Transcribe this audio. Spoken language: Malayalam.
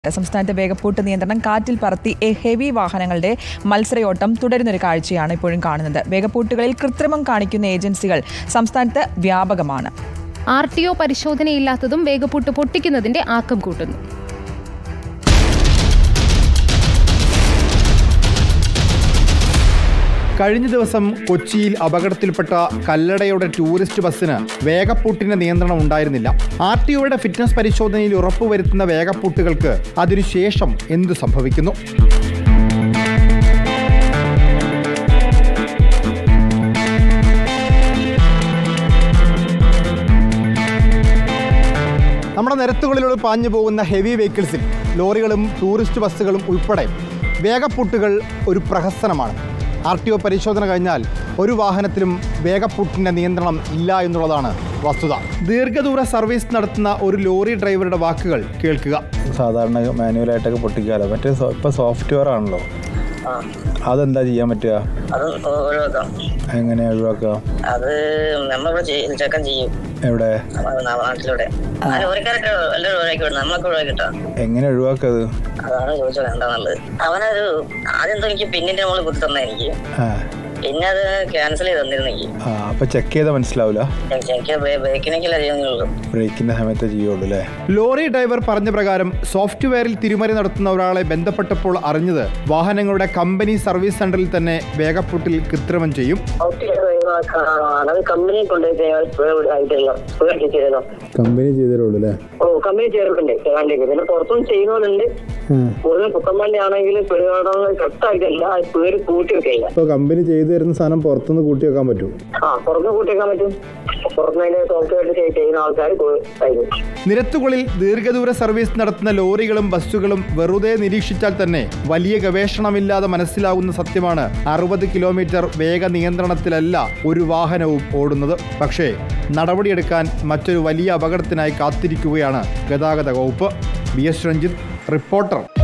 സംസ്ഥാനത്തെ വേഗപ്പൂട്ട് നിയന്ത്രണം കാറ്റിൽ പറത്തി എ ഹെവി വാഹനങ്ങളുടെ മത്സരയോട്ടം തുടരുന്നൊരു കാഴ്ചയാണ് ഇപ്പോഴും കാണുന്നത് വേഗപ്പൂട്ടുകളിൽ കൃത്രിമം കാണിക്കുന്ന ഏജൻസികൾ സംസ്ഥാനത്ത് വ്യാപകമാണ് ആർ ടി ഒ പരിശോധനയില്ലാത്തതും വേഗപ്പൂട്ട് പൊട്ടിക്കുന്നതിന്റെ ആക്കം കൂട്ടുന്നു കഴിഞ്ഞ ദിവസം കൊച്ചിയിൽ അപകടത്തിൽപ്പെട്ട കല്ലടയുടെ ടൂറിസ്റ്റ് ബസ്സിന് വേഗപ്പൂട്ടിന്റെ നിയന്ത്രണം ഉണ്ടായിരുന്നില്ല ആർ ടി ഒയുടെ ഫിറ്റ്നസ് പരിശോധനയിൽ ഉറപ്പുവരുത്തുന്ന വേഗപ്പൂട്ടുകൾക്ക് അതിനുശേഷം എന്തു സംഭവിക്കുന്നു നമ്മുടെ നിരത്തുകളിലൂടെ പാഞ്ഞു പോകുന്ന ഹെവി വെഹിക്കിൾസിൽ ലോറികളും ടൂറിസ്റ്റ് ബസ്സുകളും ഉൾപ്പെടെ വേഗപ്പൂട്ടുകൾ ഒരു പ്രഹസനമാണ് ആർ ടി ഒ പരിശോധന കഴിഞ്ഞാൽ ഒരു വാഹനത്തിലും വേഗപ്പൂട്ടിൻ്റെ നിയന്ത്രണം ഇല്ല എന്നുള്ളതാണ് വസ്തുത ദീർഘദൂര സർവീസ് നടത്തുന്ന ഒരു ലോറി ഡ്രൈവറുടെ വാക്കുകൾ കേൾക്കുക സാധാരണ മാനുവലായിട്ടൊക്കെ പൊട്ടിക്കാമല്ലോ മറ്റേ സോ- ഇപ്പൊ സോഫ്റ്റ്വെയർ ആണല്ലോ ആ അതെന്താ ചെയ്യാൻ പറ്റുക അത് ഒ- ഒഴിവാക്കാം എങ്ങനെ ഒഴിവാക്കുക അത് നമ്മളിവിടെ ചെയ്- ചെക്കൻ ചെയ്യും എവിടെ നമ്മുടെ നാ- നാട്ടിലൂടെ ആ ലോറിക്കാരൊക്കെ എല്ലാവരും ഒഴിവാക്കി വിടും നമ്മളൊക്കെ ഒഴിവാക്കിട്ടോ എങ്ങനെ ഒഴിവാക്കത് അതാണ് ചോദിച്ചത് എന്താണുള്ളത് അവനൊരു ആദ്യം എന്തോ എനിക്ക് പിന്നിന്റെ മുകളിൽ കുത്തി തന്നെ എനിക്ക് ആ പിന്നെ അത് ക്യാൻസൽ ചെയ്ത് തന്നിരുന്നു എനിക്ക് ആ അപ്പൊ ചെക്ക് ചെയ്താൽ മനസ്സിലാവില്ല എനിക്ക് ബ്രേക്കിനൊക്കെയല്ല ചെയ്യുന്നുള്ളൂ ബ്രേക്കിന്റെ സമയത്ത് ചെയ്യുള്ളൂ അല്ലേ ലോറി ഡ്രൈവർ പറഞ്ഞ പ്രകാരം സോഫ്റ്റ്വെയറിൽ തിരിമറി നടത്തുന്ന ഒരാളെ ബന്ധപ്പെട്ടപ്പോൾ അറിഞ്ഞത് വാഹനങ്ങളുടെ കമ്പനി സർവീസ് സെന്ററിൽ തന്നെ വേഗപ്പൂട്ടിൽ കൃത്രിമം ചെയ്യും അത് കമ്പനി കൊണ്ടുപോയി ആയിട്ടില്ല ചെയ്തോ കമ്പനി ചെയ്തേ അല്ലേ ഓ കമ്പനി ചേർക്കുന്നുണ്ട് ചെയ്യാണ്ടേക്ക് പിന്നെ പുറത്തും ചെയ്യുന്നവരുണ്ട് കൂടുതൽ പുത്തമ്പള്ളി ആണെങ്കിൽ പെരുകാടങ്ങൾ കട്ടാക്കില്ല പേര് കൂട്ടി വെക്കില്ല ഇപ്പൊ കമ്പനി ചെയ്തു തരുന്ന സാധനം പുറത്തുനിന്ന് കൂട്ടി വെക്കാൻ പറ്റും ആ പുറത്ത് കൂട്ടി വെക്കാൻ പറ്റും പുറത്തുനിന്ന് സോഫ്റ്റ്വെയർ ചെയ്യുന്ന ആൾക്കാർ തരും നിരത്തുകളിൽ ദീർഘദൂര സർവീസ് നടത്തുന്ന ലോറികളും ബസ്സുകളും വെറുതെ നിരീക്ഷിച്ചാൽ തന്നെ വലിയ ഗവേഷണമില്ലാതെ മനസ്സിലാകുന്ന സത്യമാണ് അറുപത് കിലോമീറ്റർ വേഗ നിയന്ത്രണത്തിലല്ല ഒരു വാഹനവും ഓടുന്നത് പക്ഷേ നടപടിയെടുക്കാൻ മറ്റൊരു വലിയ അപകടത്തിനായി കാത്തിരിക്കുകയാണ് ഗതാഗത വകുപ്പ് ബി എസ് രഞ്ജിത്ത് റിപ്പോർട്ടർ